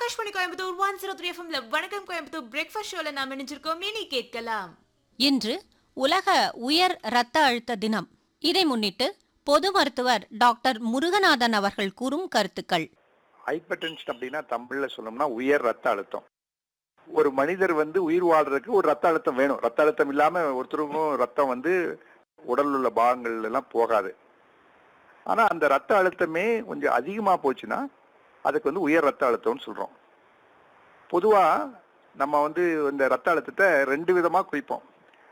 Akashvani Coimbatore one zero three எஃப்எம்ல வணக்கம் Coimbatore breakfast ஷோல நாம் இணைஞ்சிருக்கோம் இனி கேட்கலாம் இன்று உலக உயர் இரத்த அழுத்த தினம் இதை முன்னிட்டு பொது மருத்துவர் டாக்டர் முருகநாதன் அவர்கள் கூறும் கருத்துக்கள் ஹைப்பர்டென்ஷன் அப்படின்னா தமிழ்ல சொல்லணும்னா உயர் ரத்த அழுத்தம் ஒரு மனிதர் வந்து உயிர் வாழ்றதுக்கு ஒரு ரத்த அழுத்தம் வேணும் ரத்த அழுத்தம் இல்லாம ஒருத்தருக்கும் ரத்தம் வந்து உடல் உள்ள பாகங்கள் எல்லாம் போகாது ஆனா அந்த ரத்த அழுத்தமே கொஞ்சம் அதிகமா போச்சுன்னா அதுக்கு வந்து உயர் ரத்த அழுத்தம்னு சொல்றோம் பொதுவா நம்ம வந்து இந்த ரத்த அழுத்தத்தை ரெண்டு விதமா குறிப்போம்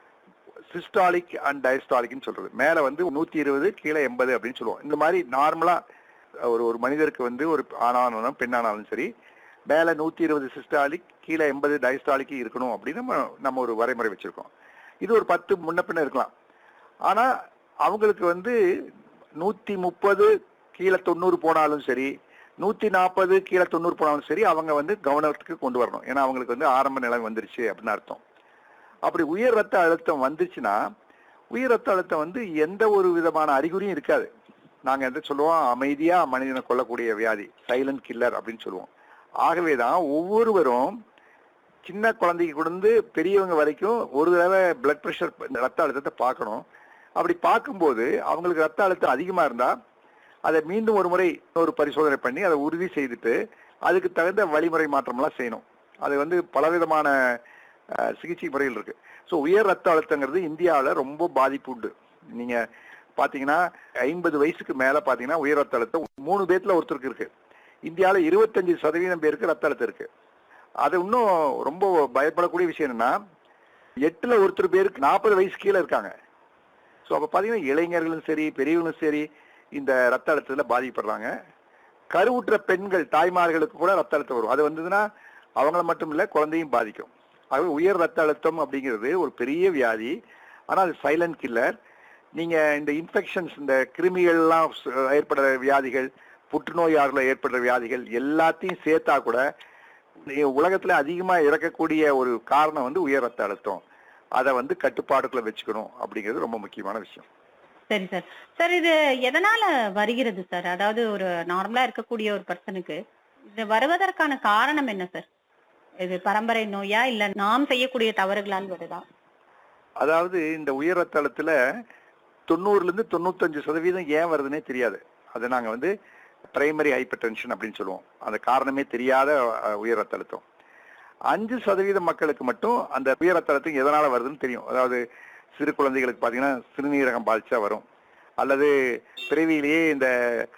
சிஸ்டாலிக் அண்ட் டயஸ்டாலிக்னு சொல்றது மேல வந்து நூத்தி இருபது கீழே எண்பது அப்படின்னு சொல்லுவோம் இந்த மாதிரி நார்மலா ஒரு ஒரு மனிதருக்கு வந்து ஒரு ஆணானாலும் பெண்ணானாலும் சரி மேல நூத்தி இருபது சிஸ்டாலிக் கீழே எண்பது டயஸ்டாலிக் இருக்கணும் அப்படின்னு நம்ம நம்ம ஒரு வரைமுறை வச்சிருக்கோம் இது ஒரு பத்து முன்ன பின்ன இருக்கலாம் ஆனா அவங்களுக்கு வந்து நூத்தி முப்பது கீழே தொண்ணூறு போனாலும் சரி நூத்தி நாற்பது கீழே தொண்ணூறு போனாலும் சரி அவங்க வந்து கவனத்துக்கு கொண்டு வரணும் ஏன்னா அவங்களுக்கு வந்து ஆரம்ப நிலை வந்துருச்சு அப்படின்னு அர்த்தம் அப்படி உயர் ரத்த அழுத்தம் வந்துச்சுன்னா உயர் ரத்த அழுத்தம் வந்து எந்த ஒரு விதமான அறிகுறியும் இருக்காது நாங்க எந்த சொல்லுவோம் அமைதியா மனிதனை கொல்லக்கூடிய வியாதி சைலண்ட் கில்லர் அப்படின்னு சொல்லுவோம் ஆகவே தான் ஒவ்வொருவரும் சின்ன குழந்தைக்கு கொடுந்து பெரியவங்க வரைக்கும் ஒரு தடவை பிளட் ப்ரெஷர் ரத்த அழுத்தத்தை பார்க்கணும் அப்படி பார்க்கும்போது அவங்களுக்கு ரத்த அழுத்தம் அதிகமா இருந்தா அதை மீண்டும் ஒரு முறை ஒரு பரிசோதனை பண்ணி அதை உறுதி செய்துட்டு அதுக்கு தகுந்த வழிமுறை மாற்றம்லாம் செய்யணும் அது வந்து பலவிதமான அஹ், சிகிச்சை முறைகள் இருக்கு ஸோ உயர் ரத்த அழுத்தங்கிறது இந்தியாவில் ரொம்ப பாதிப்பு உண்டு நீங்க பாத்தீங்கன்னா ஐம்பது வயசுக்கு மேல பாத்தீங்கன்னா உயர் ரத்த அழுத்தம் மூணு பேத்துல ஒருத்தருக்கு இருக்கு இந்தியாவில் இருபத்தஞ்சு சதவீதம் பேருக்கு ரத்த அழுத்தம் இருக்கு அது இன்னும் ரொம்ப பயப்படக்கூடிய விஷயம் என்னன்னா எட்டுல ஒருத்தர் பேருக்கு நாற்பது வயசு கீழே இருக்காங்க ஸோ அப்போ பார்த்தீங்கன்னா இளைஞர்களும் சரி பெரியவங்களும் சரி இந்த ரத்த அழுத்தத்தில் பாதிக்கப்படுறாங்க கருவுற்ற பெண்கள் தாய்மார்களுக்கு கூட ரத்த அழுத்தம் வரும் அது வந்ததுன்னா அவங்கள மட்டும் இல்லை குழந்தையும் பாதிக்கும் ஆகவே உயர் ரத்த அழுத்தம் அப்படிங்கிறது ஒரு பெரிய வியாதி ஆனால் அது சைலண்ட் கில்லர் நீங்க இந்த இன்ஃபெக்ஷன்ஸ் இந்த கிருமிகள்லாம் ச- ஏற்படுற வியாதிகள் புற்றுநோயாளர்கள் ஏற்படுற வியாதிகள் எல்லாத்தையும் சேர்த்தா கூட நீ உலகத்துல அதிகமா இறக்கக்கூடிய ஒரு காரணம் வந்து உயர் ரத்த அழுத்தம் அதை வந்து கட்டுப்பாடுக்குள்ள வச்சுக்கணும் அப்படிங்கிறது ரொம்ப முக்கியமான விஷயம் சரி சார் சார் இது எதனால வருகிறது சார் அதாவது ஒரு நார்மலா இருக்கக்கூடிய ஒரு பர்சனுக்கு இது வருவதற்கான காரணம் என்ன சார் இது பரம்பரை நோயா இல்ல நாம் செய்யக்கூடிய தவறுகளால் வருதா அதாவது இந்த உயர் ரத்த அழுத்தத்துல தொண்ணூறுல இருந்து தொண்ணூத்தஞ்சு சதவீதம் ஏன் வருதுன்னே தெரியாது அதை நாங்க வந்து பிரைமரி ஹைப்பர் டென்ஷன் அப்படின்னு சொல்லுவோம் அந்த காரணமே தெரியாத அஹ், உயர் ரத்த அழுத்தம் அஞ்சு சதவீத மக்களுக்கு மட்டும் அந்த உயர் ரத்த அழுத்தம் எதனால வருதுன்னு தெரியும் அதாவது சிறு குழந்தைகளுக்கு பாத்தீங்கன்னா சிறுநீரகம் பாதிச்சா வரும் அல்லது பிறவியிலேயே இந்த